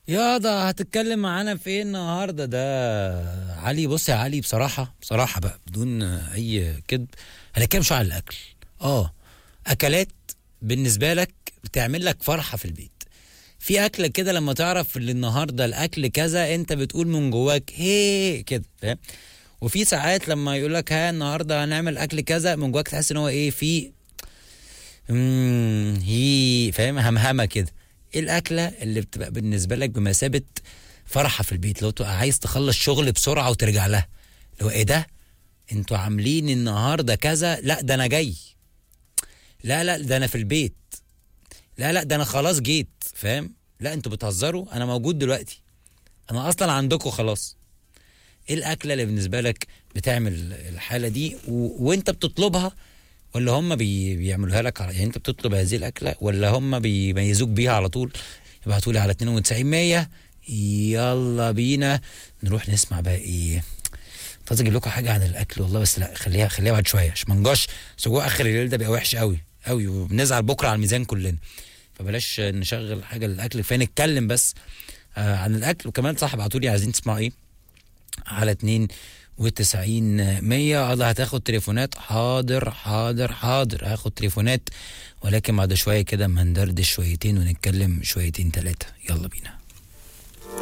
يا ده هتتكلم معانا في ايه النهارده ده علي بص يا علي بصراحه بصراحه بقى بدون اي كذب هنتكلم شويه على الاكل اه اكلات بالنسبه لك بتعمل لك فرحه في البيت في اكله كده لما تعرف ان النهارده الاكل كذا انت بتقول من جواك هي كده فاهم وفي ساعات لما يقول لك ها النهارده هنعمل اكل كذا من جواك تحس ان هو ايه في امم هي فاهم همهمه كده ايه الاكله اللي بتبقى بالنسبه لك بمثابه فرحه في البيت لو تبقى عايز تخلص شغل بسرعه وترجع لها اللي هو ايه ده انتوا عاملين النهارده كذا لا ده انا جاي لا لا ده انا في البيت لا لا ده انا خلاص جيت فاهم لا انتوا بتهزروا انا موجود دلوقتي انا اصلا عندكم خلاص ايه الاكله اللي بالنسبه لك بتعمل الحاله دي و... وانت بتطلبها ولا هم بي... بيعملوها لك على... يعني انت بتطلب هذه الاكله ولا هم بيميزوك بيها على طول يبعتوا لي على 92 100 يلا بينا نروح نسمع بقى ايه كنت عايز اجيب لكم حاجه عن الاكل والله بس لا خليها خليها بعد شويه عشان ما نجاش سجوع اخر الليل ده بيبقى وحش قوي قوي وبنزعل بكره على الميزان كلنا فبلاش نشغل حاجه للاكل كفايه نتكلم بس آه عن الاكل وكمان صح ابعتوا لي عايزين تسمعوا ايه على 92 100 الله هتاخد تليفونات حاضر حاضر حاضر هاخد تليفونات ولكن بعد شويه كده ما ندردش شويتين ونتكلم شويتين ثلاثه يلا بينا